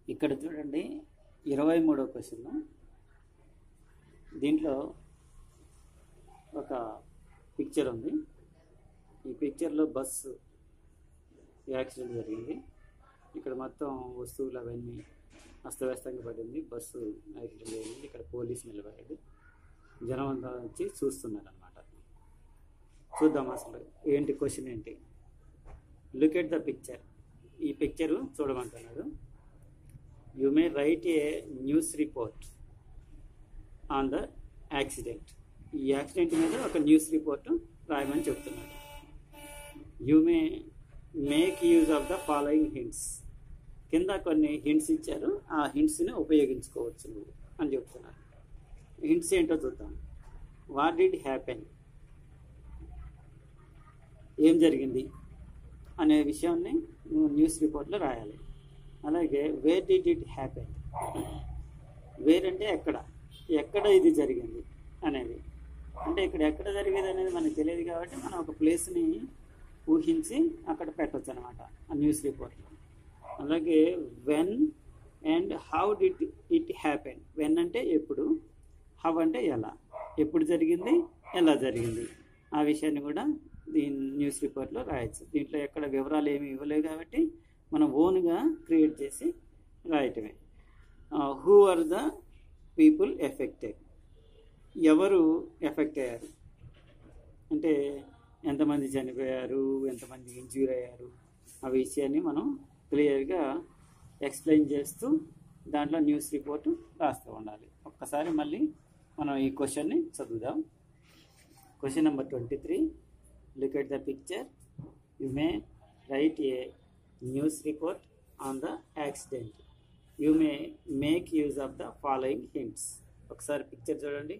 ఇక్కడ చూడండి ఇరవై మూడో క్వశ్చన్ దీంట్లో ఒక పిక్చర్ ఉంది ఈ పిక్చర్లో బస్సు యాక్సిడెంట్ జరిగింది ఇక్కడ మొత్తం వస్తువులు అవన్నీ అస్తవ్యస్తంగా పడింది బస్సు యాక్సిడెంట్ జరిగింది ఇక్కడ పోలీస్ నిలబడ్డాడు జనం అంతా వచ్చి చూస్తున్నారు అనమాట చూద్దాం అసలు ఏంటి క్వశ్చన్ ఏంటి లుక్ ఎట్ ద పిక్చర్ ఈ పిక్చర్ చూడమంటున్నాడు you may write a news report on the accident ఈ యాక్సిడెంట్ మీద ఒక న్యూస్ రిపోర్ట్ రాయమని చెప్తున్నాడు you may make use of the following hints కింద కొన్ని హింట్స్ ఇచ్చారు ఆ హింట్స్ని ఉపయోగించుకోవచ్చు నువ్వు అని చెప్తున్నారు హింట్స్ ఏంటో చూద్దాం వాట్ డిడ్ హ్యాపెన్ ఏం జరిగింది అనే విషయాన్ని నువ్వు న్యూస్ రిపోర్ట్లో రాయాలి అలాగే where did it happen where అంటే ఎక్కడ ఎక్కడ ఇది జరిగింది అనేది అంటే ఇక్కడ ఎక్కడ జరిగేది అనేది మనకు తెలియదు కాబట్టి మనం ఒక ప్లేస్ని ఊహించి అక్కడ పెట్టవచ్చు అనమాట ఆ న్యూస్ రిపోర్ట్లో అలాగే when and how did it happen when అంటే ఎప్పుడు హౌ అంటే ఎలా ఎప్పుడు జరిగింది ఎలా జరిగింది ఆ విషయాన్ని కూడా దీని న్యూస్ రిపోర్ట్లో రాయొచ్చు దీంట్లో ఎక్కడ వివరాలు ఏమి ఇవ్వలేవు కాబట్టి మనం ఓన్గా క్రియేట్ చేసి రాయటమే who are the people affected ఎవరు ఎఫెక్ట్ అయ్యారు అంటే ఎంతమంది చనిపోయారు ఎంతమంది ఇంజ్యూర్ అయ్యారు ఆ విషయాన్ని మనం క్లియర్గా ఎక్స్ప్లెయిన్ చేస్తూ దాంట్లో న్యూస్ రిపోర్ట్ రాస్తూ ఉండాలి ఒక్కసారి మళ్ళీ మనం ఈ క్వశ్చన్ని చదువుదాం question number twenty three look at the picture you may write a news report on the accident you may make use of the following hints ఒకసారి పిక్చర్ చూడండి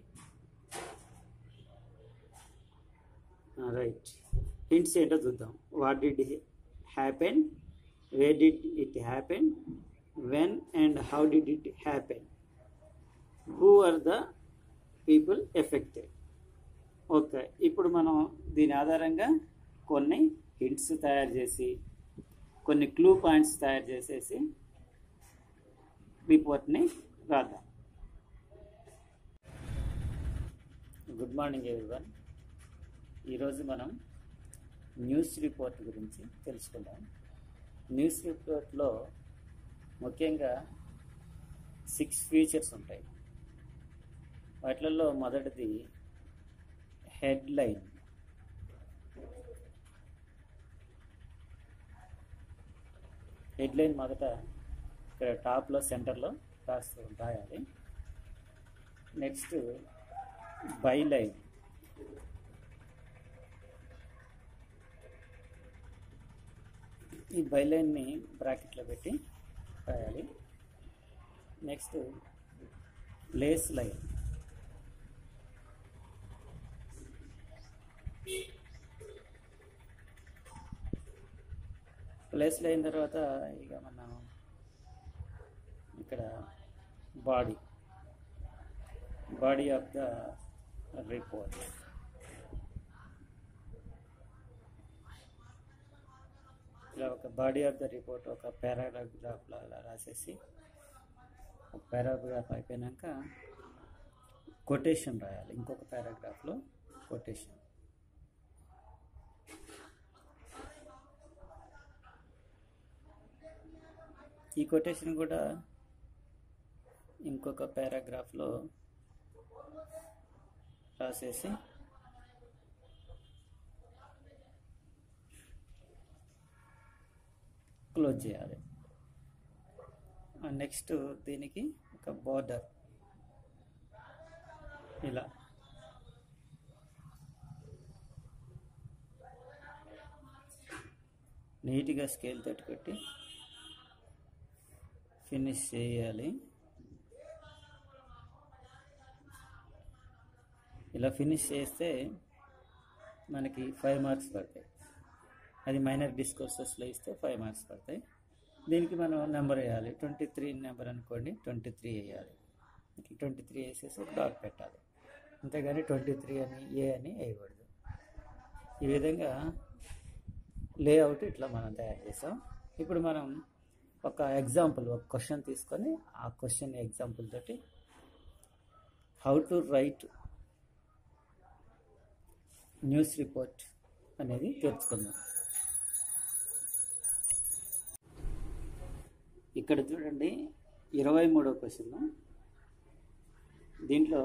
రైట్ హింట్స్ ఏంటో చూద్దాం what did happen where did it happen when and how did it happen who are the people affected okay ఇప్పుడు మనం దీని ఆధారంగా కొన్ని hints తయారు చేసి కొన్ని క్లూ పాయింట్స్ తయారు చేసేసి రిపోర్ట్ని రాద్దాం గుడ్ మార్నింగ్ ఎవ్రీవన్ ఈరోజు మనం న్యూస్ రిపోర్ట్ గురించి తెలుసుకుందాం న్యూస్ రిపోర్ట్లో ముఖ్యంగా సిక్స్ ఫీచర్స్ ఉంటాయి వాటిలలో మొదటిది హెడ్లైన్ హెడ్లైన్ మొదట ఇక్కడ టాప్లో సెంటర్లో రాస్తూ రాయాలి నెక్స్ట్ బైలైన్ ఈ బైలైన్ని బ్రాకెట్లో పెట్టి రాయాలి నెక్స్ట్ లేస్ లైన్ ప్లేస్లో అయిన తర్వాత ఇక మనం ఇక్కడ body body of the report ఇలా ఒక బాడీ ఆఫ్ ద రిపోర్ట్ ఒక పారాగ్రాఫ్ లాగా రాసేసి ఒక పారాగ్రాఫ్ అయిపోయాక కొటేషన్ రాయాలి ఇంకొక పారాగ్రాఫ్లో కొటేషన్ ఈ కొటేషన్ కూడా ఇంకొక పారాగ్రాఫ్లో రాసేసి క్లోజ్ చేయాలి నెక్స్ట్ దీనికి ఒక బార్డర్ ఇలా నీట్గా స్కేల్ తోటి పెట్టి ఫినిష్ చేయాలి ఇలా ఫినిష్ చేస్తే మనకి ఫైవ్ మార్క్స్ పడతాయి అది మైనర్ డిస్కోర్సెస్లో ఇస్తే ఫైవ్ మార్క్స్ పడతాయి దీనికి మనం నెంబర్ వేయాలి ట్వంటీ త్రీ నెంబర్ అనుకోండి ట్వంటీ త్రీ వేయాలి ట్వంటీ త్రీ వేసేసి ఒక డాట్ పెట్టాలి అంతేగాని ట్వంటీ త్రీ అని ఏ అని వేయకూడదు ఈ విధంగా లేఅవుట్ ఇట్లా మనం తయారు చేసాం ఇప్పుడు మనం ఒక ఎగ్జాంపుల్ ఒక క్వశ్చన్ తీసుకొని ఆ క్వశ్చన్ ఎగ్జాంపుల్ తోటి how to write news report అనేది తెలుసుకుందాం ఇక్కడ చూడండి ఇరవై మూడో క్వశ్చన్ దీంట్లో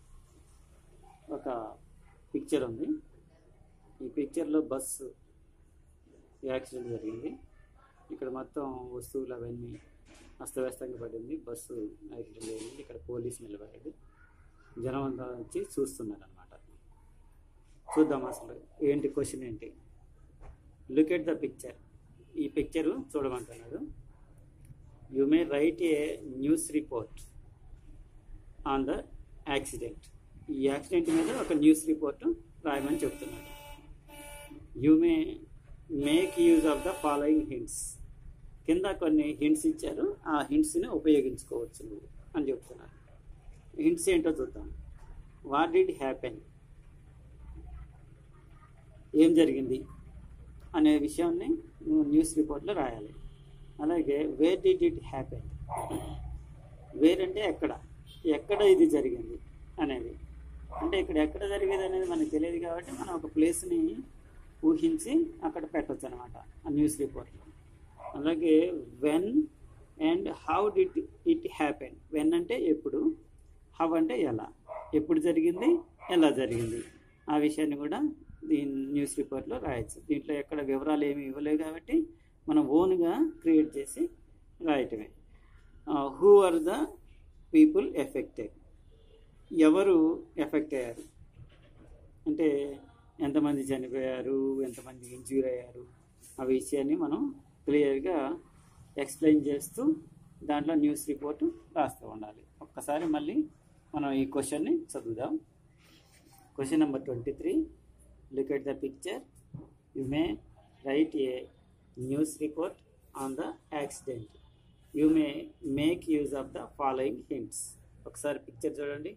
ఒక పిక్చర్ ఉంది ఈ పిక్చర్లో బస్సు యాక్సిడెంట్ జరిగింది ఇక్కడ మొత్తం వస్తువులు అవన్నీ అస్తవ్యస్తంగా పడింది బస్సు యాక్సిడెంట్ జరిగింది ఇక్కడ పోలీస్ నిలబడింది జనం అంతా వచ్చి చూస్తున్నారు అనమాట చూద్దాం అసలు ఏంటి క్వశ్చన్ ఏంటి లుక్ ఎట్ ద పిక్చర్ ఈ పిక్చరు చూడమంటున్నాడు you may write a news report on the accident ఈ యాక్సిడెంట్ మీద ఒక న్యూస్ రిపోర్ట్ రాయమని చెప్తున్నాడు you may make use of the following hints కింద కొన్ని హింట్స్ ఇచ్చారు ఆ హింట్స్ని ఉపయోగించుకోవచ్చు నువ్వు అని చెప్తున్నారు హింట్స్ ఏంటో చూద్దాం వాట్ డిడ్ హ్యాపెన్ ఏం జరిగింది అనే విషయాన్ని నువ్వు న్యూస్ రిపోర్ట్లో రాయాలి అలాగే where did it happen where అంటే ఎక్కడ ఎక్కడ ఇది జరిగింది అనేది అంటే ఇక్కడ ఎక్కడ జరిగేది అనేది మనకు తెలియదు కాబట్టి మనం ఒక ప్లేస్ని ఊహించి అక్కడ పెట్టవచ్చు అనమాట ఆ న్యూస్ రిపోర్ట్లో అలాగే when and how did it happen when అంటే ఎప్పుడు హౌ అంటే ఎలా ఎప్పుడు జరిగింది ఎలా జరిగింది ఆ విషయాన్ని కూడా దీని న్యూస్ రిపోర్ట్లో రాయొచ్చు దీంట్లో ఎక్కడ వివరాలు ఏమి ఇవ్వలేవు కాబట్టి మనం ఓన్గా క్రియేట్ చేసి రాయటమే who are the people affected ఎవరు ఎఫెక్ట్ అయ్యారు అంటే ఎంతమంది చనిపోయారు ఎంతమంది ఇంజ్యూర్ అయ్యారు ఆ విషయాన్ని మనం క్లియర్గా ఎక్స్ప్లెయిన్ చేస్తూ దాంట్లో న్యూస్ రిపోర్ట్ రాస్తూ ఉండాలి ఒక్కసారి మళ్ళీ మనం ఈ క్వశ్చన్ని చదువుదాం question number twenty three look at the picture you may write a news report on the accident you may make use of the following hints ఒకసారి పిక్చర్ చూడండి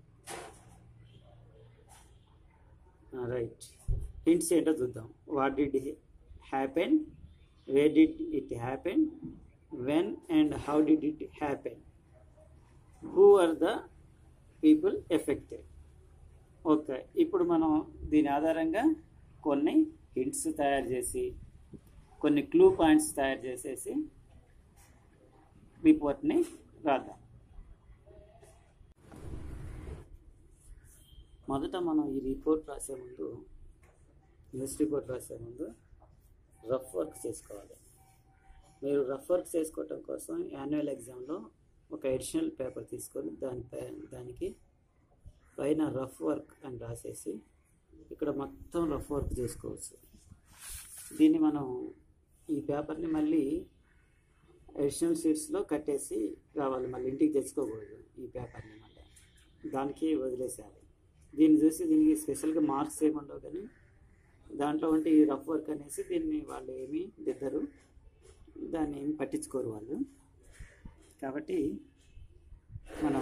రైట్ హింట్స్ ఏంటో చూద్దాం what did happen where did it happen when and how did it happen who are the people affected okay ఇప్పుడు మనం దీని ఆధారంగా కొన్ని hints తయారు చేసి కొన్ని క్లూ పాయింట్స్ తయారు చేసేసి రిపోర్ట్ని రాద్దాం మొదట మనం ఈ రిపోర్ట్ రాసే ముందు న్యూస్ రిపోర్ట్ రాసే ముందు రఫ్ వర్క్ చేసుకోవాలి మీరు రఫ్ వర్క్ చేసుకోవటం కోసం యాన్యువల్ ఎగ్జామ్లో ఒక ఎడిషనల్ పేపర్ తీసుకొని దానిపై దానికి పైన రఫ్ వర్క్ అని రాసేసి ఇక్కడ మొత్తం రఫ్ వర్క్ చేసుకోవచ్చు దీన్ని మనం ఈ పేపర్ని మళ్ళీ ఎడిషనల్ షీట్స్లో కట్టేసి రావాలి మళ్ళీ ఇంటికి తెచ్చుకోకూడదు ఈ పేపర్ని మళ్ళీ దానికి వదిలేసేయాలి దీన్ని చూసి దీనికి స్పెషల్గా మార్క్స్ ఏమి ఉండవు కానీ దాంట్లో ఉంటే ఈ రఫ్ వర్క్ అనేసి దీన్ని వాళ్ళు ఏమీ దిద్దరు దాన్ని ఏమి పట్టించుకోరు వాళ్ళు కాబట్టి మనం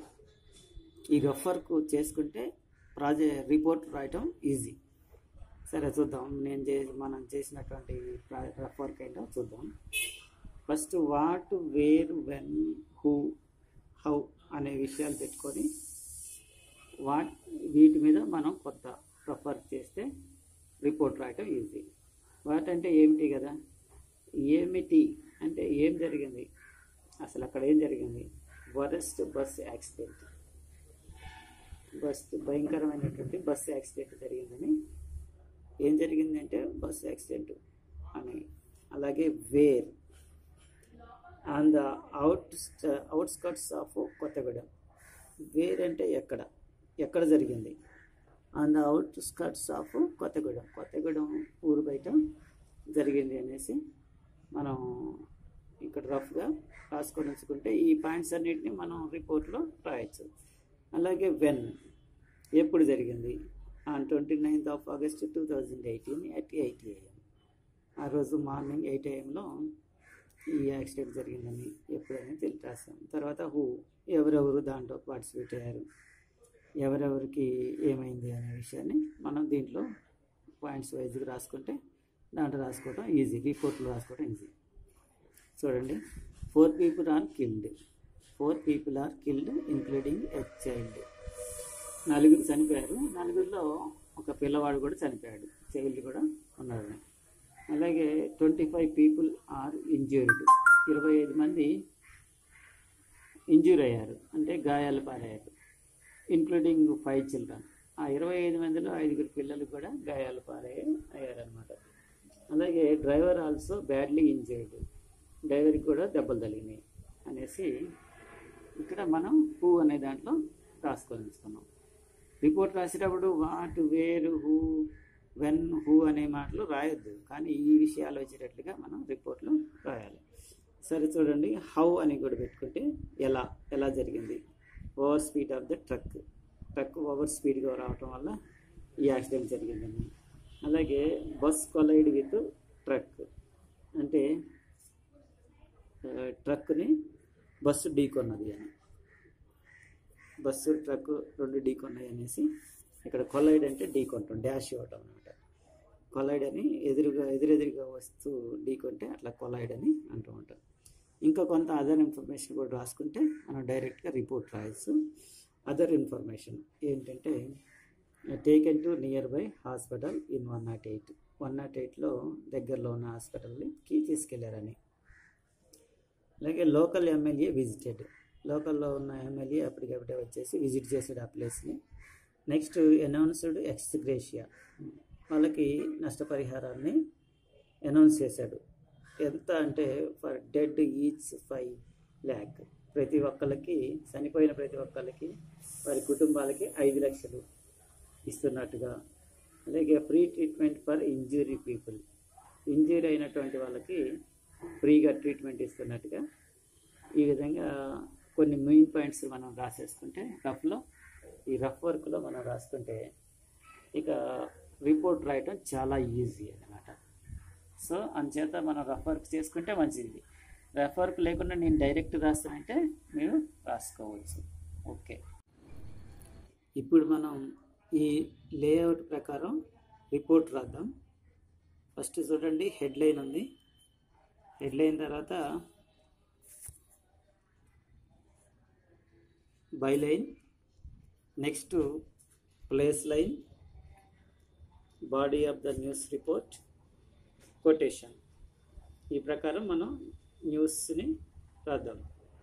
ఈ రఫ్ వర్క్ చేసుకుంటే ప్రాజెక్ట్ రిపోర్ట్ రాయటం ఈజీ సరే చూద్దాం నేను చే మనం చేసినటువంటి రఫ్ వర్క్ ఏంటో చూద్దాం first what where when who how అనే విషయాలు పెట్టుకొని వాట్ వీటి మీద మనం కొత్త రఫ్ వర్క్ చేస్తే రిపోర్ట్ రాయటం ఈజీ వాట్ అంటే ఏమిటి కదా ఏమిటి అంటే ఏం జరిగింది అసలు అక్కడ ఏం జరిగింది వరస్ట్ బస్ యాక్సిడెంట్ బస్ భయంకరమైనటువంటి బస్ యాక్సిడెంట్ జరిగిందని ఏం జరిగిందంటే బస్ యాక్సిడెంట్ అని అలాగే where on the out outskirts of Kothagudem where అంటే ఎక్కడ ఎక్కడ జరిగింది on the outskirts of Kothagudem Kothagudem ఊరు బయట జరిగింది అనేసి మనం ఇక్కడ రఫ్గా రాసుకొని ఉంచుకుంటే ఈ పాయింట్స్ అన్నిటిని మనం రిపోర్ట్లో రాయొచ్చు అలాగే వెన్ ఎప్పుడు జరిగింది on twenty ninth of August two thousand eighteen at eight AM ఆ రోజు మార్నింగ్ ఎయిట్ ఏఎంలో ఈ యాక్సిడెంట్ జరిగిందని ఎప్పుడైనా తెలిసి రాసాం తర్వాత హూ ఎవరెవరు దాంట్లో పార్టిసిపేట్ అయ్యారు ఎవరెవరికి ఏమైంది అనే విషయాన్ని మనం దీంట్లో పాయింట్స్ వైజ్గా రాసుకుంటే దాంట్లో రాసుకోవడం ఈజీ రిపోర్ట్లో రాసుకోవడం ఈజీ చూడండి four people are killed four people are killed including a child నలుగురు చనిపోయారు నలుగురిలో ఒక పిల్లవాడు కూడా చనిపోయాడు చైల్డ్ కూడా ఉన్నాడు అలాగే twenty five people are injured ఇరవై ఐదు మంది ఇంజ్యూర్ అయ్యారు అంటే గాయాలు పాలయ్యారు ఇంక్లూడింగ్ ఫైవ్ చిల్డ్రన్ ఆ ఇరవై ఐదు మందిలో ఐదుగురు పిల్లలు కూడా గాయాలు పాలయ్య అయ్యారనమాట అలాగే డ్రైవర్ ఆల్సో బ్యాడ్లీ ఇంజర్డ్ డ్రైవర్కి కూడా దెబ్బలు తగిలినాయి అనేసి ఇక్కడ మనం హూ అనే దాంట్లో రాసుకొని ఉంచుకున్నాం రిపోర్ట్ రాసేటప్పుడు వాట్ వేరు హూ వెన్ హూ అనే మాటలు రాయొద్దు కానీ ఈ విషయాలు వచ్చేటట్లుగా మనం రిపోర్ట్లో రాయాలి సరే చూడండి హౌ అని కూడా పెట్టుకుంటే ఎలా ఎలా జరిగింది over speed of the truck truck over స్పీడ్గా రావటం వల్ల ఈ యాక్సిడెంట్ జరిగిందని అలాగే బస్ కొలైడ్ విత్ ట్రక్ అంటే ఆ, ట్రక్ని బస్సు ఢీకొన్నది అని బస్సు ట్రక్ రెండు ఢీకొన్నాయి అనేసి ఇక్కడ కొలైడ్ అంటే ఢీకొంటాం డాష్ ఇవ్వటం అనమాట కొలైడ్ అని ఎదురుగా ఎదురెదురుగా వస్తూ ఢీకొంటే అట్లా కొలైడ్ అని అంటూ ఉంటాం ఇంకా కొంత అదర్ ఇన్ఫర్మేషన్ కూడా రాసుకుంటే మనం డైరెక్ట్గా రిపోర్ట్ రాయొచ్చు అదర్ ఇన్ఫర్మేషన్ ఏంటంటే taken to nearby hospital in one nought eight one nought ఎయిట్లో దగ్గరలో ఉన్న హాస్పిటల్కి తీసుకెళ్లారని అలాగే లోకల్ ఎమ్మెల్యే విజిటెడ్ లోకల్లో ఉన్న ఎమ్మెల్యే అప్పటికప్పుడే వచ్చేసి విజిట్ చేసాడు ఆ ప్లేస్ని నెక్స్ట్ అనౌన్స్డ్ ఎక్స్గ్రేషియా వాళ్ళకి నష్టపరిహారాన్ని అనౌన్స్ చేశాడు ఎంత అంటే for dead each five lakh ప్రతి ఒక్కరికి చనిపోయిన ప్రతి ఒక్కరికి వారి కుటుంబాలకి ఐదు లక్షలు ఇస్తున్నట్టుగా అలాగే free treatment for injury people injury అయినటువంటి వాళ్ళకి ఫ్రీగా ట్రీట్మెంట్ ఇస్తున్నట్టుగా ఈ విధంగా కొన్ని మెయిన్ పాయింట్స్ మనం రాసేసుకుంటే రఫ్లో ఈ రఫ్ వర్క్లో మనం రాసుకుంటే ఇక రిపోర్ట్ రాయటం చాలా ఈజీ అన్నమాట సో అందుచేత మనం రఫ్ వర్క్ చేసుకుంటే మంచిది రఫ్ వర్క్ లేకుండా నేను డైరెక్ట్ రాస్తానంటే మీరు రాసుకోవచ్చు ఓకే ఇప్పుడు మనం ఈ లేఅవుట్ ప్రకారం రిపోర్ట్ రాద్దాం ఫస్ట్ చూడండి హెడ్లైన్ ఉంది హెడ్లైన్ తర్వాత byline next place line body of the news report quotation ఈ ప్రకారం మనం న్యూస్ని రాద్దాం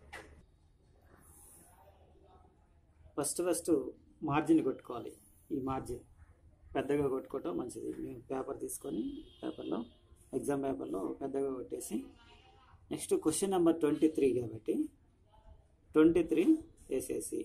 ఫస్ట్ ఫస్ట్ మార్జిన్ కొట్టుకోవాలి ఈ మార్జిన్ పెద్దగా కొట్టుకోవటం మంచిది మేము పేపర్ తీసుకొని పేపర్లో ఎగ్జామ్ పేపర్లో పెద్దగా కొట్టేసి next question number twenty three కాబట్టి ట్వంటీ త్రీ వేసేసి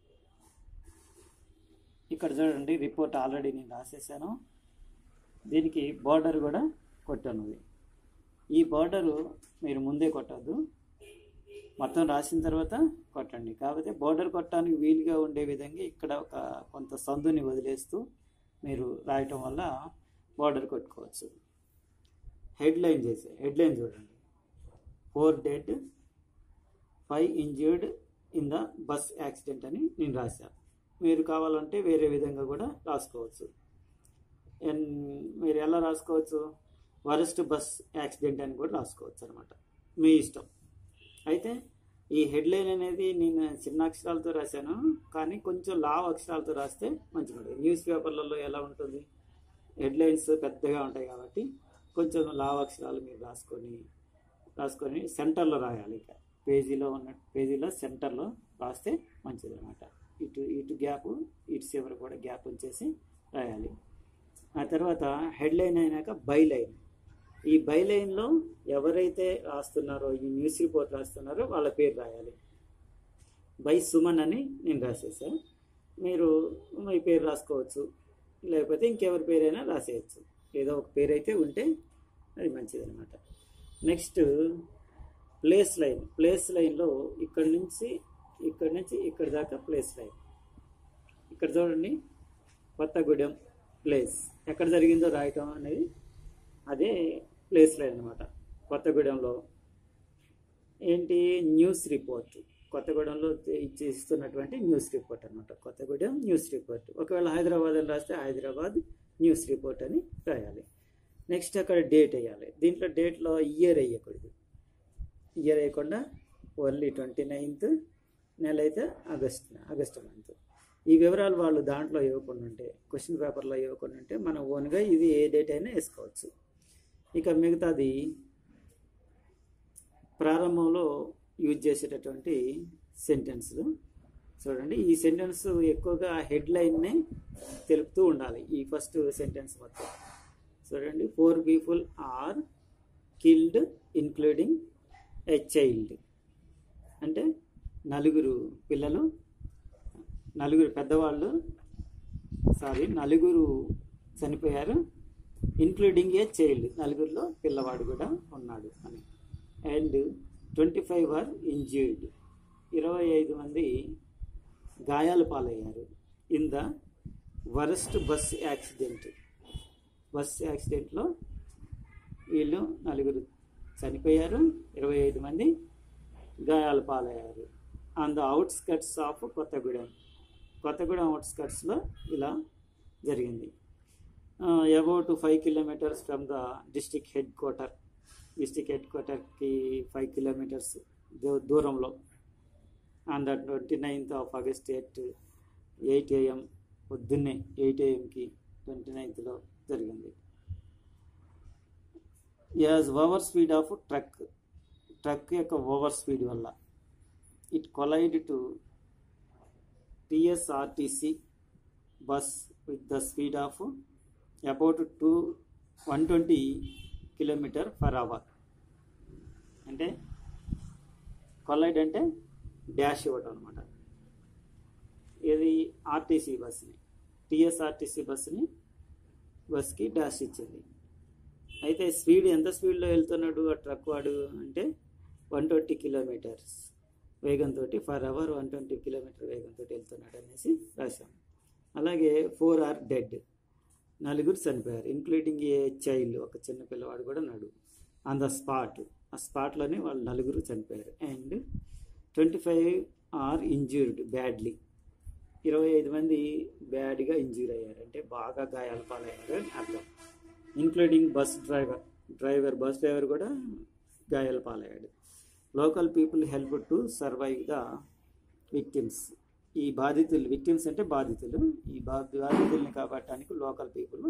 ఇక్కడ చూడండి రిపోర్ట్ ఆల్రెడీ నేను రాసేసాను దీనికి బార్డర్ కూడా కొట్టాను ఇది. ఈ బార్డరు మీరు ముందే కొట్టద్దు మొత్తం రాసిన తర్వాత కొట్టండి కాకపోతే బార్డర్ కొట్టడానికి వీలుగా ఉండే విధంగా ఇక్కడ ఒక కొంత సందుని వదిలేస్తూ మీరు రాయటం వల్ల బార్డర్ కొట్టుకోవచ్చు హెడ్ లైన్ చేసే హెడ్ లైన్ చూడండి four dead five injured in the bus accident అని నేను రాశాను మీరు కావాలంటే వేరే విధంగా కూడా రాసుకోవచ్చు అండ్ మీరు ఎలా రాసుకోవచ్చు వరస్ట్ బస్ యాక్సిడెంట్ అని కూడా రాసుకోవచ్చు అనమాట మీ ఇష్టం అయితే ఈ హెడ్లైన్ అనేది నేను చిన్న అక్షరాలతో రాశాను కానీ కొంచెం లావ్ అక్షరాలతో రాస్తే మంచిగా ఉంటుంది న్యూస్ పేపర్లలో ఎలా ఉంటుంది హెడ్లైన్స్ పెద్దగా ఉంటాయి కాబట్టి కొంచెం లావ్ అక్షరాలు మీరు రాసుకొని రాసుకొని సెంటర్లో రాయాలి ఇక పేజీలో ఉన్న పేజీలో సెంటర్లో రాస్తే మంచిది అనమాట ఇటు ఇటు గ్యాప్ ఇటు చివరి కూడా గ్యాప్ ఉంచేసి రాయాలి ఆ తర్వాత హెడ్లైన్ అయినాక బై లైన్ ఈ బై లైన్లో ఎవరైతే రాస్తున్నారో ఈ న్యూస్ రిపోర్ట్ రాస్తున్నారో వాళ్ళ పేరు రాయాలి బై సుమన్ అని నేను రాసేసా మీరు మీ పేరు రాసుకోవచ్చు లేకపోతే ఇంకెవరి పేరైనా రాసేయచ్చు ఏదో ఒక పేరు అయితే ఉంటే అది మంచిది అనమాట నెక్స్ట్ ప్లేస్ లైన్ ప్లేస్ లైన్లో ఇక్కడి నుంచి ఇక్కడి నుంచి ఇక్కడి దాకా ప్లేస్ లైన్ ఇక్కడ చూడండి కొత్తగూడెం ప్లేస్ ఎక్కడ జరిగిందో రాయటం అనేది అదే ప్లేస్ లైన్ అనమాట కొత్తగూడెంలో ఏంటి న్యూస్ రిపోర్ట్ కొత్తగూడెంలో ఇచ్చి ఇస్తున్నటువంటి న్యూస్ రిపోర్ట్ అనమాట కొత్తగూడెం న్యూస్ రిపోర్ట్ ఒకవేళ హైదరాబాద్ అని రాస్తే హైదరాబాద్ న్యూస్ రిపోర్ట్ అని రాయాలి నెక్స్ట్ అక్కడ డేట్ వేయాలి దీంట్లో డేట్లో ఇయర్ వేయకూడదు ఇయర్ వేయకుండా ఓన్లీ ట్వంటీ నైన్త్ నెల అయితే ఆగస్ట్ ఆగస్ట్ మంత్ ఈ వివరాలు వాళ్ళు దాంట్లో ఇవ్వకుండా ఉంటే క్వశ్చన్ పేపర్లో ఇవ్వకుండా ఉంటే మనం ఓన్గా ఇది ఏ డేట్ అయినా వేసుకోవచ్చు ఇక మిగతాది ప్రారంభంలో యూజ్ చేసేటటువంటి సెంటెన్స్లు చూడండి ఈ సెంటెన్స్ ఎక్కువగా హెడ్లైన్నే తెలుపుతూ ఉండాలి ఈ ఫస్ట్ సెంటెన్స్ మొత్తం చూడండి four people are killed including a child అంటే నలుగురు పిల్లలు నలుగురు పెద్దవాళ్ళు సారీ నలుగురు చనిపోయారు ఇన్క్లూడింగ్ ఏ చైల్డ్ నలుగురిలో పిల్లవాడు కూడా ఉన్నాడు అని and twenty five are injured ఇరవై ఐదు మంది గాయాల పాలయ్యారు in the worst bus accident bus యాక్సిడెంట్లో వీళ్ళు నలుగురు చనిపోయారు ఇరవై ఐదు మంది గాయాల పాలయ్యారు on the outskirts of Kothagudem Kothagudem అవుట్స్కట్స్లో ఇలా జరిగింది about five kilometres from the district headquarter district హెడ్ క్వార్టర్కి ఫైవ్ కిలోమీటర్స్ దూరంలో on the twenty ninth of August eight eight AM పొద్దున్నే ఎయిట్ ఏఎంకి ట్వంటీ నైన్త్లో జరిగింది as over speed of truck truck యొక్క ఓవర్ స్పీడ్ వల్ల it collide to TSRTC bus with the speed of about two one twenty kilometre per hour అంటే collide అంటే dash ఇవ్వటం అనమాట ఇది ఆర్టీసీ బస్ని టిఎస్ఆర్టీసీ బస్ని బస్కి డాష్ ఇచ్చింది అయితే స్పీడ్ ఎంత స్పీడ్లో వెళ్తున్నాడు ఆ ట్రక్ వాడు అంటే వన్ ట్వంటీ కిలోమీటర్స్ వేగంతో for hour one twenty kilometre వేగంతో వెళ్తున్నాడు అనేసి రాశాం అలాగే ఫోర్ ఆర్ డెడ్ నలుగురు చనిపోయారు ఇంక్లూడింగ్ ఏ చైల్డ్ ఒక చిన్న పిల్లవాడు కూడా నడు ఆన్ ద స్పాట్ ఆ స్పాట్లోనే వాళ్ళు నలుగురు చనిపోయారు and twenty five are injured badly ఇరవై ఐదు మంది బ్యాడ్గా ఇంజ్యూర్ అయ్యారు అంటే బాగా గాయాల పాలయ్యారు అని అర్థం including bus driver driver bus driver కూడా గాయాల పాలయ్యాడు local people help to survive the victims ఈ బాధితులు విక్టిమ్స్ అంటే బాధితులు ఈ బా బాధితుల్ని కాపాడటానికి లోకల్ పీపుల్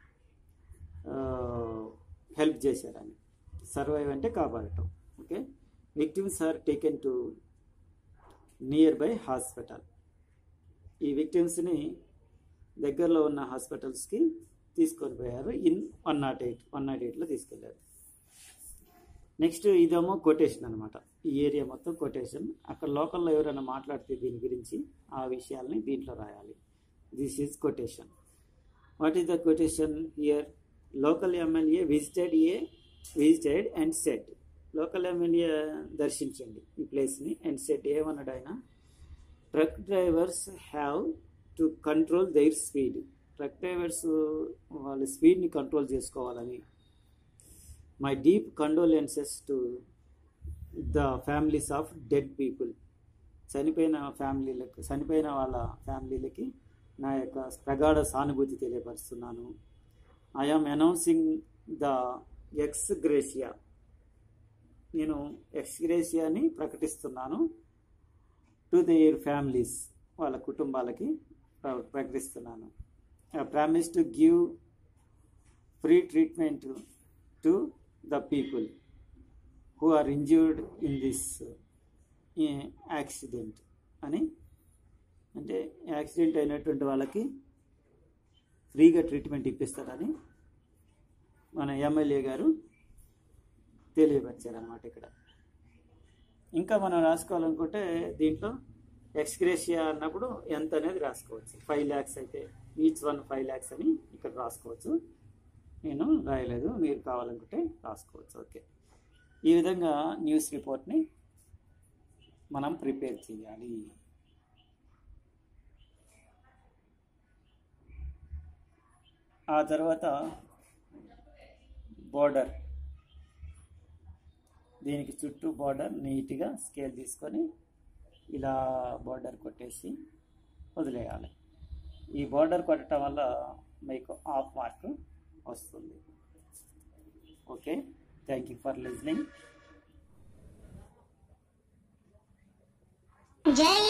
హెల్ప్ చేశారని సర్వైవ్ అంటే కాపాడటం okay victims are taken to nearby hospital ఈ విక్టిమ్స్ని దగ్గరలో ఉన్న హాస్పిటల్స్కి తీసుకొని పోయారు in one nought eight one nought ఎయిట్లో తీసుకెళ్ళారు నెక్స్ట్ ఇదేమో కొటేషన్ అనమాట ఈ ఏరియా మొత్తం కొటేషన్ అక్కడ లోకల్లో ఎవరైనా మాట్లాడితే దీని గురించి ఆ విషయాల్ని దీంట్లో రాయాలి this is quotation what is the quotation here local MLA visited a visited and set local MLA దర్శించండి ఈ ప్లేస్ని అండ్ సెట్ ఏమన్నాడు ఆయన truck drivers have to control their speed truck drivers వాళ్ళ స్పీడ్ని కంట్రోల్ చేసుకోవాలని my deep condolences to the families of dead people చనిపోయిన ఫ్యామిలీలకు చనిపోయిన వాళ్ళ ఫ్యామిలీలకి నా యొక్క ప్రగాఢ సానుభూతి తెలియపరుస్తున్నాను I am announcing the ex gratia నేను ఎక్స్ గ్రేషియాని ప్రకటిస్తున్నాను టు దేర్ ఫ్యామిలీస్ వాళ్ళ కుటుంబాలకి ప్ర- ప్రకటిస్తున్నాను promise to give free treatment to the people who are injured in this accident అని అంటే యాక్సిడెంట్ అయినటువంటి వాళ్ళకి ఫ్రీగా ట్రీట్మెంట్ ఇప్పిస్తారని మన ఎమ్మెల్యే గారు తెలియపరిచారనమాట ఇక్కడ ఇంకా మనం రాసుకోవాలనుకుంటే దీంట్లో ఎక్స్గ్రేషియా అన్నప్పుడు ఎంత అనేది రాసుకోవచ్చు ఫైవ్ ల్యాక్స్ అయితే ఈచ్ వన్ ఫైవ్ ల్యాక్స్ అని ఇక్కడ రాసుకోవచ్చు నేను రాయలేదు మీరు కావాలనుకుంటే రాసుకోవచ్చు ఓకే ఈ విధంగా న్యూస్ రిపోర్ట్ని మనం ప్రిపేర్ చేయాలి ఆ తర్వాత బోర్డర్ దీనికి చుట్టూ బార్డర్ నీట్గా స్కేల్ తీసుకొని ఇలా బార్డర్ కొట్టేసి వదిలేయాలి ఈ బార్డర్ కొట్టడం వల్ల మీకు హాఫ్ మార్క్ వస్తుంది okay thank you for listening జై